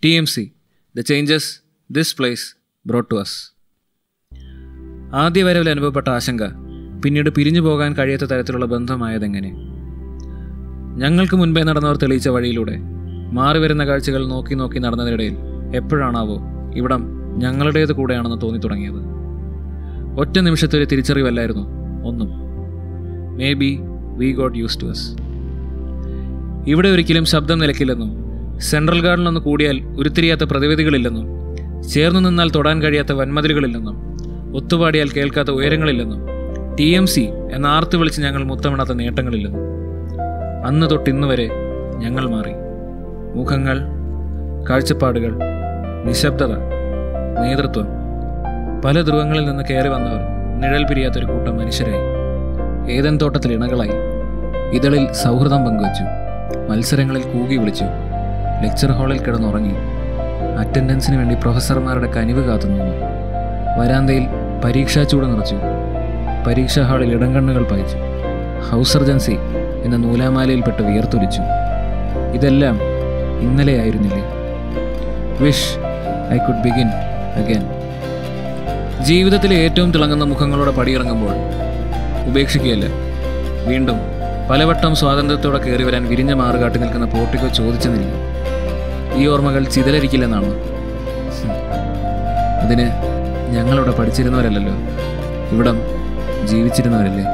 T M C the changes this place brought to us ആദ്യ വരവിൽ അനുഭവപ്പെട്ട ആശങ്ക പിന്നീട് പിരിഞ്ഞു പോകാൻ കഴിയാത്ത തരത്തിലുള്ള ബന്ധമായതെങ്ങനെ ഞങ്ങൾക്ക് മുൻപേ നടന്നവർ തെളിയിച്ച വഴിയിലൂടെ മാറി വരുന്ന കാഴ്ചകൾ നോക്കി നോക്കി നടന്നതിനിടയിൽ എപ്പോഴാണാവോ ഇവിടം ഞങ്ങളുടേത് കൂടെയാണെന്ന് തോന്നി തുടങ്ങിയത് ഒറ്റ നിമിഷത്തൊരു തിരിച്ചറിവല്ലായിരുന്നു ഒന്നും maybe we got use to us ഇവിടെ ഒരിക്കലും ശബ്ദം നിലയ്ക്കില്ലെന്നും സെൻട്രൽ ഗാർഡിലൊന്ന് കൂടിയാൽ ഉരുത്തിരിയാത്ത പ്രതിവിധികളില്ലെന്നും ചേർന്നു നിന്നാൽ തൊടാൻ കഴിയാത്ത വൻമതിലുകളില്ലെന്നും ഒത്തുപാടിയാൽ കേൾക്കാത്ത ഉയരങ്ങളില്ലെന്നും ടി എം സി എന്ന ആർത്ത് വിളിച്ച് ഞങ്ങൾ മുത്തമിടാത്ത നേട്ടങ്ങളില്ലെന്നും അന്ന് തൊട്ട് ഇന്ന് വരെ ഞങ്ങൾ മാറി മുഖങ്ങൾ കാഴ്ചപ്പാടുകൾ നിശബ്ദത നേതൃത്വം പല ധ്രുവങ്ങളിൽ നിന്ന് കയറി വന്നവർ നിഴൽ പിരിയാത്തൊരു കൂട്ടം മനുഷ്യരായി ഏതൻ തോട്ടത്തിൽ ഇണകളായി ഇതളിൽ സൗഹൃദം പങ്കുവച്ചു മത്സരങ്ങളിൽ കൂകി വിളിച്ചു ലെക്ചർ ഹാളിൽ കിടന്നുറങ്ങി അറ്റൻഡൻസിന് വേണ്ടി പ്രൊഫസർമാരുടെ കനിവ് കാത്തുനിന്നു വരാന്തയിൽ പരീക്ഷാ ചൂട് നിറച്ചു പരീക്ഷാ ഹാളിൽ ഇടംകണ്ണുകൾ പായിച്ചു ഹൗസ് സർജൻസി എന്ന നൂലാമാലയിൽപ്പെട്ട് വിയർത്തൊലിച്ചു ഇതെല്ലാം ഇന്നലെയായിരുന്നില്ലേ wish I could begin again ജീവിതത്തിലെ ഏറ്റവും തിളങ്ങുന്ന മുഖങ്ങളോടെ പടിയിറങ്ങുമ്പോൾ ഉപേക്ഷിക്കുകയല്ല വീണ്ടും പലവട്ടം സ്വാതന്ത്ര്യത്തോടെ കയറി വരാൻ വിരിഞ്ഞ മാറുകാട്ടി നിൽക്കുന്ന പോർട്ടിക്കോ ചോദിച്ചെന്നിരിക്കും ഈ ഓർമ്മകൾ ചിതലരിക്കില്ലെന്നാണ് ഹും. അതിന് ഞങ്ങളിവിടെ പഠിച്ചിരുന്നവരല്ലല്ലോ ഇവിടം ജീവിച്ചിരുന്നവരല്ലേ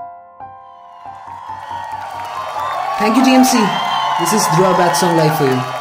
Thank you, TMC. This is Dhruva Bat Song Live for you.